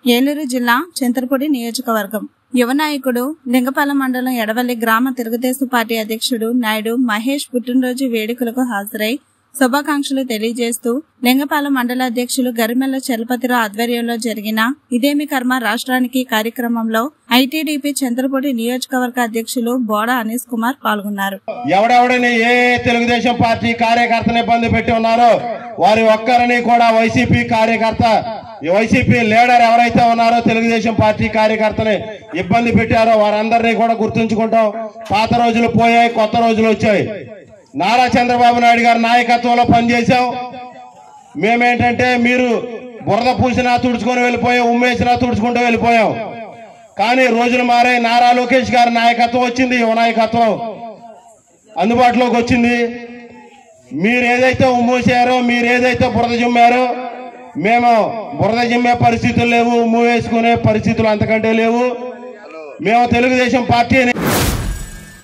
ఏలూరు జిల్లా చింతలపూడి నియోజకవర్గం యువ నాయకుడు లింగపాలెం మండలం ఎడవల్లి గ్రామ తెలుగుదేశం పార్టీ అధ్యక్షుడు నాయుడు మహేష్ పుట్టినరోజు వేడుకలకు హాజరై శుభాకాంక్షలు తెలియజేస్తూ లింగపాలెం మండల అధ్యక్షులు గరిమెల్ల చలపతిరావు ఆధ్వర్యంలో జరిగిన ఇదేమి కర్మ రాష్ట్రానికి కార్యక్రమంలో ఐటీడీపీ చంద్రపూడి నియోజకవర్గ అధ్యక్షులు బోడ అనీస్ కుమార్ పాల్గొన్నారు ఎవడెవడని ఏ తెలుగుదేశం పార్టీ కార్యకర్తని ఇబ్బంది పెట్టి ఉన్నారో వారి ఒక్కరిని కూడా వైసీపీ కార్యకర్త ఈ వైసీపీ లీడర్ ఎవరైతే ఉన్నారో తెలుగుదేశం పార్టీ కార్యకర్తని ఇబ్బంది పెట్టారో వారందరినీ కూడా గుర్తుంచుకుంటాం పాత రోజులు పోయాయి కొత్త రోజులు వచ్చాయి నారా చంద్రబాబు నాయుడు గారి నాయకత్వంలో పనిచేశాం మేమేంటంటే మీరు బురద పూసినా తుడుచుకొని వెళ్ళిపోయాం ఉమ్మేసినా తుడుచుకుంటూ వెళ్ళిపోయాం కానీ రోజులు మారే నారా లోకేష్ గారి నాయకత్వం వచ్చింది యువ నాయకత్వం అందుబాటులోకి వచ్చింది మీరు ఏదైతే ఉమ్మూసారో మీరు ఏదైతే బురద జిమ్మారో మేము బురద జిమ్మే పరిస్థితులు లేవు ఉమ్ము వేసుకునే పరిస్థితులు అంతకంటే లేవు మేము తెలుగుదేశం పార్టీని